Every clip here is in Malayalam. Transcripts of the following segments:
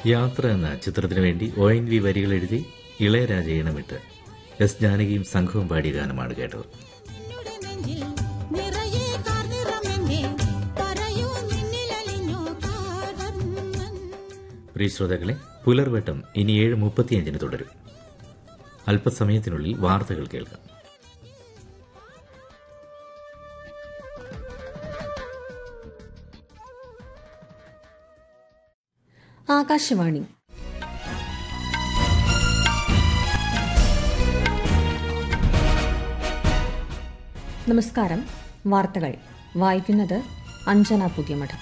യാത്ര എന്ന ചിത്രത്തിനു വേണ്ടി ഒ എൻ വി വരികൾ എഴുതി ഇളയരാജ ഇണമിട്ട് എസ് ജാനകിയും സംഘവും പാടിയ ഗാനമാണ് കേട്ടത് നിന്നുടെ നെഞ്ചിൽ നിറയെ കാർനിറമെന്നേ പറയൂ നിന്നിലലിഞ്ഞു കാതർന്നൻ പ്രിയ ശ്രോതാക്കളെ പുലർവട്ടം ഇനി ഏഴ് മുപ്പത്തിയഞ്ചിന് തുടരും അല്പസമയത്തിനുള്ളിൽ വാർത്തകൾ കേൾക്കാം ആകാശവാണി നമസ്കാരം വാർത്തകൾ വായിക്കുന്നത് അഞ്ജന പുതിയമഠം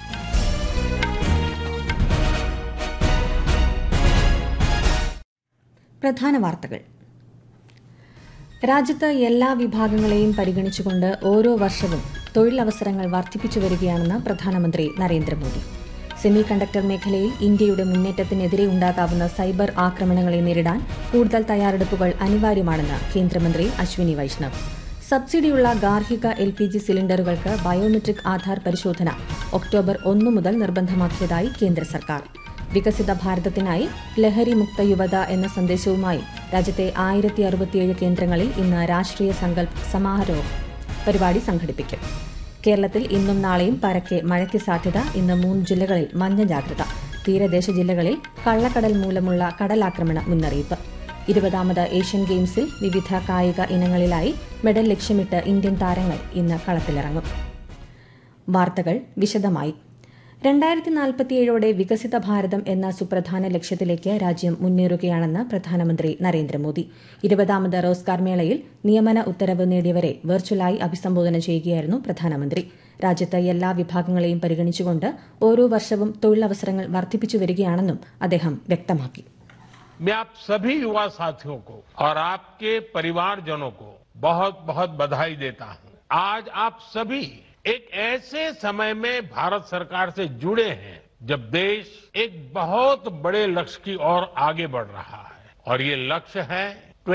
പ്രധാന വാർത്തകൾ രാജ്യത്ത് എല്ലാ വിഭാഗങ്ങളെയും പരിഗണിച്ചുകൊണ്ട് ഓരോ വർഷവും തൊഴിലവസരങ്ങൾ വർദ്ധിപ്പിച്ചു വരികയാണെന്ന് പ്രധാനമന്ത്രി നരേന്ദ്രമോദി സെമി കണ്ടക്ടർ മേഖലയിൽ ഇന്ത്യയുടെ മുന്നേറ്റത്തിനെതിരെ ഉണ്ടാകാവുന്ന സൈബർ ആക്രമണങ്ങളെ നേരിടാൻ കൂടുതൽ തയ്യാറെടുപ്പുകൾ അനിവാര്യമാണെന്ന് കേന്ദ്രമന്ത്രി അശ്വിനി വൈഷ്ണവ് സബ്സിഡിയുള്ള ഗാർഹിക എൽ പി ജി സിലിണ്ടറുകൾക്ക് ബയോമെട്രിക് ആധാർ പരിശോധന ഒക്ടോബർ ഒന്ന് മുതൽ നിർബന്ധമാക്കിയതായി കേന്ദ്ര സർക്കാർ വികസിത ഭാരതത്തിനായി ലഹരി മുക്ത യുവത എന്ന സന്ദേശവുമായി രാജ്യത്തെ ആയിരത്തി അറുപത്തിയേഴ് കേന്ദ്രങ്ങളിൽ ഇന്ന് രാഷ്ട്രീയ സങ്കല്പ് സമാരോഹ് പരിപാടി സംഘടിപ്പിക്കും കേരളത്തിൽ ഇന്നും നാളെയും പരക്കെ മഴയ്ക്ക് സാധ്യത ഇന്ന് മൂന്ന് ജില്ലകളിൽ മഞ്ഞ ജാഗ്രത തീരദേശ ജില്ലകളിൽ കള്ളക്കടൽ മൂലമുള്ള കടലാക്രമണ മുന്നറിയിപ്പ് ഇരുപതാമത് ഏഷ്യൻ ഗെയിംസിൽ വിവിധ കായിക ഇനങ്ങളിലായി മെഡൽ ലക്ഷ്യമിട്ട് ഇന്ത്യൻ താരങ്ങൾ ഇന്ന് കളത്തിലിറങ്ങും വാർത്തകൾ വിശദമായി രണ്ടായിരത്തി നാൽപ്പത്തിയേഴോടെ വികസിത ഭാരതം എന്ന സുപ്രധാന ലക്ഷ്യത്തിലേക്ക് രാജ്യം മുന്നേറുകയാണെന്ന് പ്രധാനമന്ത്രി നരേന്ദ്രമോദി ഇരുപതാമത് റോസ്കാർ മേളയിൽ നിയമന ഉത്തരവ് നേടിയവരെ വെർച്വലായി അഭിസംബോധന ചെയ്യുകയായിരുന്നു പ്രധാനമന്ത്രി രാജ്യത്ത് എല്ലാ വിഭാഗങ്ങളെയും പരിഗണിച്ചുകൊണ്ട് ഓരോ വർഷവും തൊഴിലവസരങ്ങൾ വർദ്ധിപ്പിച്ചു വരികയാണെന്നും അദ്ദേഹം വ്യക്തമാക്കി मैं आप सभी युवा साथियों को और आपके परिवारजनों को बहुत बहुत बधाई देता हूं आज आप सभी एक ऐसे समय में भारत सरकार से जुड़े हैं जब देश एक बहुत बड़े लक्ष्य की ओर आगे बढ़ रहा है और ये लक्ष्य है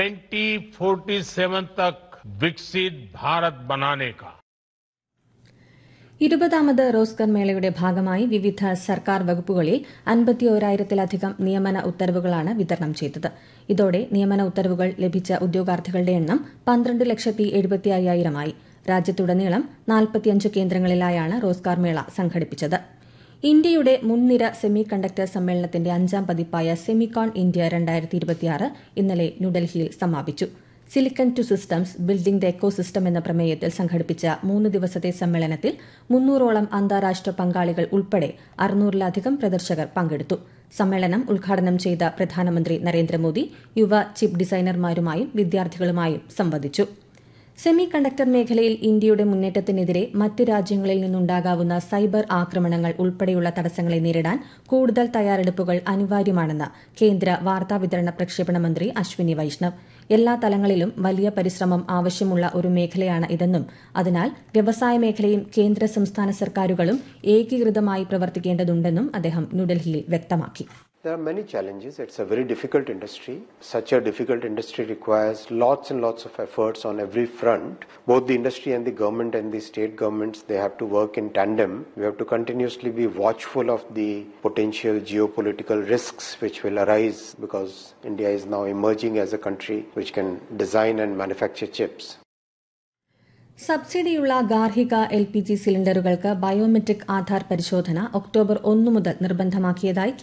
2047 तक विकसित भारत बनाने का ഇരുപതാമത് റോസ്കർ മേളയുടെ ഭാഗമായി വിവിധ സർക്കാർ വകുപ്പുകളിൽ അൻപത്തിയോരായിരത്തിലധികം നിയമന ഉത്തരവുകളാണ് വിതരണം ചെയ്തത് ഇതോടെ നിയമന ഉത്തരവുകൾ ലഭിച്ച ഉദ്യോഗാർത്ഥികളുടെ എണ്ണം പന്ത്രണ്ട് ലക്ഷത്തി എഴുപത്തി അയ്യായിരമായി രാജ്യത്തുടനീളം നാൽപ്പത്തിയഞ്ച് കേന്ദ്രങ്ങളിലായാണ് റോസ്കാർ മേള സംഘടിപ്പിച്ചത് ഇന്ത്യയുടെ മുൻനിര സെമി കണ്ടക്ടർ സമ്മേളനത്തിന്റെ അഞ്ചാം പതിപ്പായ സെമിക്കോൺ ഇന്ത്യ രണ്ടായിരത്തി ഇരുപത്തിയാറ് ഇന്നലെ ന്യൂഡൽഹിയിൽ സമാപിച്ചു silicon to systems building the ecosystem എന്ന പ്രമേയത്തിൽ സംഘടിപ്പിച്ച മൂന്ന് ദിവസത്തെ സമ്മേളനത്തിൽ മുന്നൂറോളം അന്താരാഷ്ട്ര പങ്കാളികൾ ഉൾപ്പെടെ അറുന്നൂറിലധികം പ്രദർശകർ പങ്കെടുത്തു സമ്മേളനം ഉദ്ഘാടനം ചെയ്ത പ്രധാനമന്ത്രി നരേന്ദ്രമോദി യുവ ചിപ്പ് ഡിസൈനർമാരുമായും വിദ്യാർത്ഥികളുമായും സംവദിച്ചു സെമി കണ്ടക്ടർ മേഖലയിൽ ഇന്ത്യയുടെ മുന്നേറ്റത്തിനെതിരെ മറ്റ് രാജ്യങ്ങളിൽ നിന്നുണ്ടാകാവുന്ന സൈബർ ആക്രമണങ്ങൾ ഉൾപ്പെടെയുള്ള തടസ്സങ്ങളെ നേരിടാൻ കൂടുതൽ തയ്യാറെടുപ്പുകൾ അനിവാര്യമാണെന്ന് കേന്ദ്ര വാർത്താവിതരണ പ്രക്ഷേപണ മന്ത്രി അശ്വിനി വൈഷ്ണവ് എല്ലാ തലങ്ങളിലും വലിയ പരിശ്രമം ആവശ്യമുള്ള ഒരു മേഖലയാണ് ഇതെന്നും അതിനാൽ വ്യവസായ മേഖലയും കേന്ദ്ര സംസ്ഥാന സർക്കാരുകളും ഏകീകൃതമായി പ്രവർത്തിക്കേണ്ടതുണ്ടെന്നും അദ്ദേഹം ന്യൂഡൽഹിയിൽ വ്യക്തമാക്കി There are many challenges. It's a very difficult industry. Such a difficult industry requires lots and lots of efforts on every front. Both the industry and the government and the state governments, they have to work in tandem. We have to continuously be watchful of the potential geopolitical risks which will arise because India is now emerging as a country which can design and manufacture chips. സബ്സിഡിയുള്ള ഗാർഹിക എൽ പി ജി സിലിണ്ടറുകൾക്ക് ബയോമെട്രിക് ആധാർ പരിശോധന ഒക്ടോബർ ഒന്ന് മുതൽ നിർബന്ധമാക്കിയതായി